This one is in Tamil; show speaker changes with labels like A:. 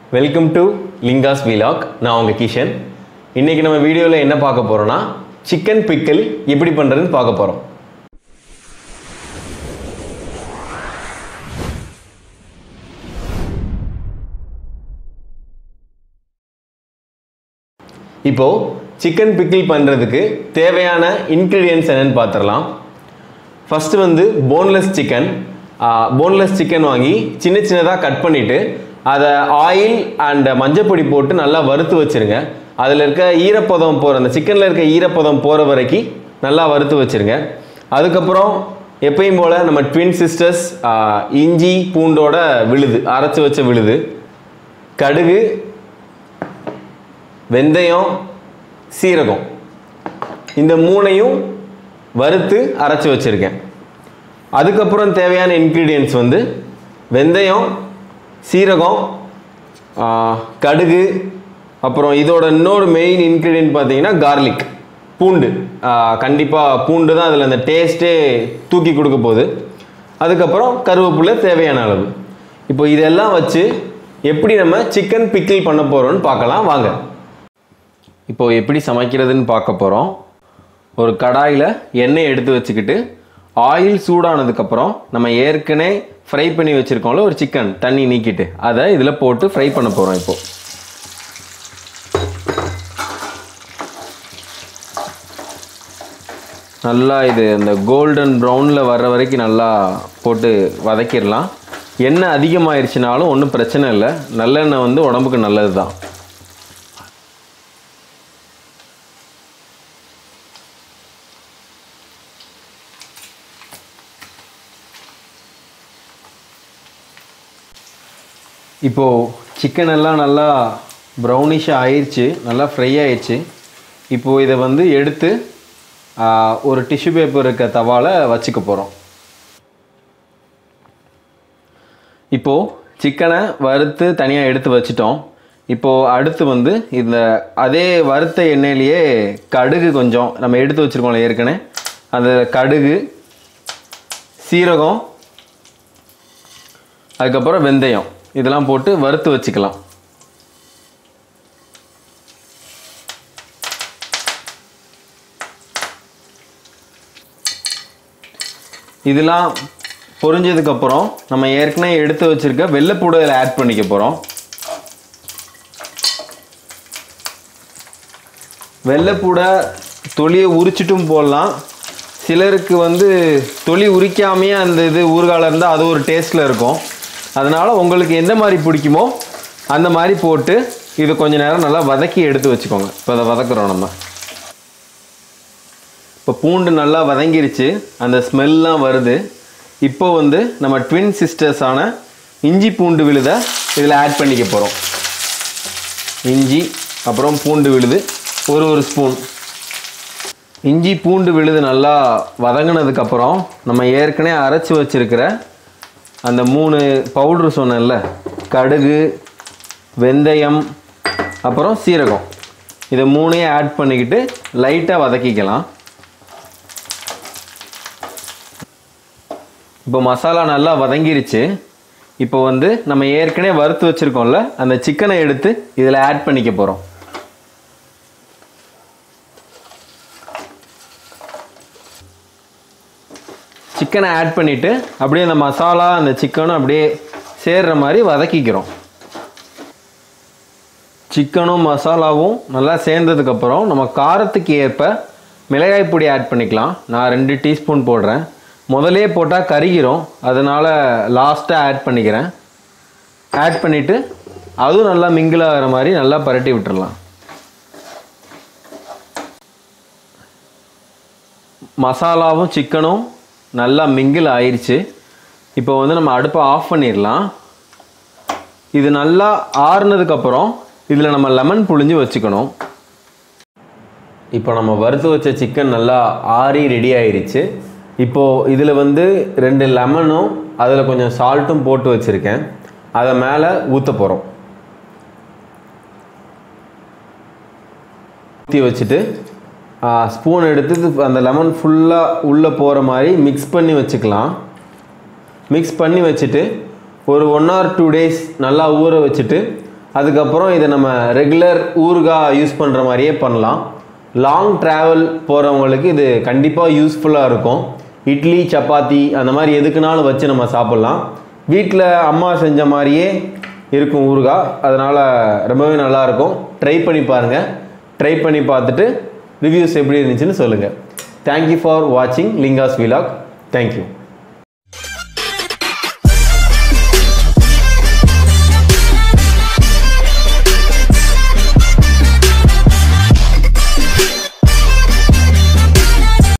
A: வெல்கம் டு லிங்காஸ் விலாக் நான் உங்கள் கிஷன் இன்றைக்கி நம்ம வீடியோவில் என்ன பார்க்க போகிறோன்னா சிக்கன் பிக்கிள் எப்படி பண்ணுறதுன்னு பார்க்க போகிறோம் இப்போது சிக்கன் பிக்கிள் பண்ணுறதுக்கு தேவையான இன்க்ரீடியன்ஸ் என்னன்னு பார்த்துடலாம் ஃபஸ்ட்டு வந்து போன்லெஸ் சிக்கன் போன்லெஸ் சிக்கன் வாங்கி சின்ன சின்னதாக கட் பண்ணிவிட்டு அதை ஆயில் அண்ட் மஞ்சப்பொடி போட்டு நல்லா வறுத்து வச்சுருங்க அதில் இருக்க ஈரப்பதம் போகிற அந்த சிக்கனில் இருக்க ஈரப்பதம் போகிற வரைக்கும் நல்லா வறுத்து வச்சுருங்க அதுக்கப்புறம் எப்பயும் போல் நம்ம ட்வின் சிஸ்டர்ஸ் இஞ்சி பூண்டோட விழுது அரைச்சி வச்ச விழுது கடுகு வெந்தயம் சீரகம் இந்த மூணையும் வறுத்து அரைச்சி வச்சுருக்கேன் அதுக்கப்புறம் தேவையான இன்க்ரீடியன்ட்ஸ் வந்து வெந்தயம் சீரகம் ஆ, கடுகு அப்புறம் இதோட இன்னொரு மெயின் இன்க்ரீடியன்ட் பார்த்தீங்கன்னா கார்லிக் பூண்டு கண்டிப்பாக பூண்டு தான் அதில் அந்த டேஸ்ட்டே தூக்கி கொடுக்க போகுது அதுக்கப்புறம் கருவேப்பிலை தேவையான அளவு இப்போ இதெல்லாம் வச்சு எப்படி நம்ம சிக்கன் பிக்கிள் பண்ண போகிறோம்னு பார்க்கலாம் வாங்க இப்போ எப்படி சமைக்கிறதுன்னு பார்க்க போகிறோம் ஒரு கடாயில் எண்ணெய் எடுத்து வச்சுக்கிட்டு ஆயில் சூடானதுக்கப்புறம் நம்ம ஏற்கனவே ஃப்ரை பண்ணி வச்சுருக்கோம்ல ஒரு சிக்கன் தண்ணி நீக்கிட்டு அதை இதில் போட்டு ஃப்ரை பண்ண போகிறோம் இப்போது நல்லா இது இந்த கோல்டன் ப்ரௌனில் வர்ற வரைக்கும் நல்லா போட்டு வதக்கிடலாம் எண்ணெய் அதிகமாயிருச்சுனாலும் ஒன்றும் பிரச்சனை இல்லை நல்லெண்ணெய் வந்து உடம்புக்கு நல்லது தான் இப்போது சிக்கன் எல்லாம் நல்லா ப்ரௌனிஷாக ஆயிடுச்சு நல்லா ஃப்ரை ஆயிடுச்சு இப்போது இதை வந்து எடுத்து ஆ, ஒரு டிஷ்யூ பேப்பர் இருக்க தவால வச்சுக்க போகிறோம் இப்போது சிக்கனை வறுத்து தனியாக எடுத்து வச்சிட்டோம் இப்போது அடுத்து வந்து இந்த அதே வறுத்த எண்ணெயிலேயே கடுகு கொஞ்சம் நம்ம எடுத்து வச்சுருக்கோம்ல ஏற்கனவே அந்த கடுகு சீரகம் அதுக்கப்புறம் வெந்தயம் இதெல்லாம் போட்டு வறுத்து வச்சுக்கலாம் இதெல்லாம் பொரிஞ்சதுக்கப்புறம் நம்ம ஏற்கனவே எடுத்து வச்சிருக்க வெள்ளைப்பூடு இதில் ஆட் பண்ணிக்க போகிறோம் வெள்ளைப்பூடை தொலியை உரிச்சிட்டும் போடலாம் சிலருக்கு வந்து தொலி உரிக்காமையே அந்த இது ஊறுகால இருந்தால் அது ஒரு டேஸ்ட்டில் இருக்கும் அதனால் உங்களுக்கு எந்த மாதிரி பிடிக்குமோ அந்த மாதிரி போட்டு இது கொஞ்ச நேரம் நல்லா வதக்கி எடுத்து வச்சுக்கோங்க இப்போ அதை வதக்குறோம் நம்ம இப்போ பூண்டு நல்லா வதங்கிருச்சு அந்த ஸ்மெல்லாம் வருது இப்போ வந்து நம்ம ட்வின் சிஸ்டர்ஸான இஞ்சி பூண்டு விழுதை இதில் ஆட் பண்ணிக்க போகிறோம் இஞ்சி அப்புறம் பூண்டு விழுது ஒரு ஒரு ஸ்பூன் இஞ்சி பூண்டு விழுது நல்லா வதங்கினதுக்கப்புறம் நம்ம ஏற்கனவே அரைச்சி வச்சிருக்கிற அந்த மூணு பவுட்ரு சொன்னேன்ல கடுகு வெந்தயம் அப்புறம் சீரகம் இதை மூணையும் ஆட் பண்ணிக்கிட்டு லைட்டாக வதக்கிக்கலாம் இப்போ மசாலா நல்லா வதங்கிருச்சு இப்போ வந்து நம்ம ஏற்கனவே வறுத்து வச்சுருக்கோம்ல அந்த சிக்கனை எடுத்து இதில் ஆட் பண்ணிக்க போகிறோம் சிக்கனை ஆட் பண்ணிவிட்டு அப்படியே அந்த மசாலா அந்த சிக்கனும் அப்படியே சேர்ற மாதிரி வதக்கிக்கிறோம் சிக்கனும் மசாலாவும் நல்லா சேர்ந்ததுக்கப்புறம் நம்ம காரத்துக்கு ஏற்ப மிளகாய் பொடி ஆட் பண்ணிக்கலாம் நான் ரெண்டு டீஸ்பூன் போடுறேன் முதலே போட்டால் கருகிரும் அதனால் லாஸ்ட்டாக ஆட் பண்ணிக்கிறேன் ஆட் பண்ணிவிட்டு அதுவும் நல்லா மிங்கிள் ஆகிற மாதிரி நல்லா பரட்டி விட்டுறலாம் மசாலாவும் சிக்கனும் நல்லா மிங்கிள் ஆயிருச்சு இப்போ வந்து நம்ம அடுப்பை ஆஃப் பண்ணிடலாம் இது நல்லா ஆறுனதுக்கப்புறம் இதில் நம்ம லெமன் புழிஞ்சு வச்சுக்கணும் இப்போ நம்ம வறுத்து வச்ச சிக்கன் நல்லா ஆறி ரெடி ஆயிருச்சு இப்போது இதில் வந்து ரெண்டு லெமனும் அதில் கொஞ்சம் சால்ட்டும் போட்டு வச்சுருக்கேன் அதை மேலே ஊற்ற போகிறோம் ஊற்றி வச்சுட்டு ஸ்பூன் எடுத்து இது- அந்த லெமன் ஃபுல்லாக உள்ளே போகிற மாதிரி மிக்ஸ் பண்ணி வச்சுக்கலாம் மிக்ஸ் பண்ணி வச்சுட்டு ஒரு ஒன் ஆர் டூ டேஸ் நல்லா ஊற வச்சுட்டு அதுக்கப்புறம் இதை நம்ம ரெகுலர் ஊறுகாய் யூஸ் பண்ணுற மாதிரியே பண்ணலாம் லாங் ட்ராவல் போகிறவங்களுக்கு இது கண்டிப்பாக யூஸ்ஃபுல்லாக இருக்கும் இட்லி சப்பாத்தி அந்த மாதிரி எதுக்குனாலும் வச்சு நம்ம சாப்பிட்லாம் வீட்டில் அம்மா செஞ்ச மாதிரியே இருக்கும் ஊறுகாய் அதனால் ரொம்பவே நல்லாயிருக்கும் ட்ரை பண்ணி பாருங்கள் ட்ரை பண்ணி பார்த்துட்டு ரிவ்யூஸ் எப்படி இருந்துச்சுன்னு சொல்லுங்கள் தேங்க்யூ ஃபார் வாட்சிங் லிங்காஸ் விலாக் தேங்க்யூ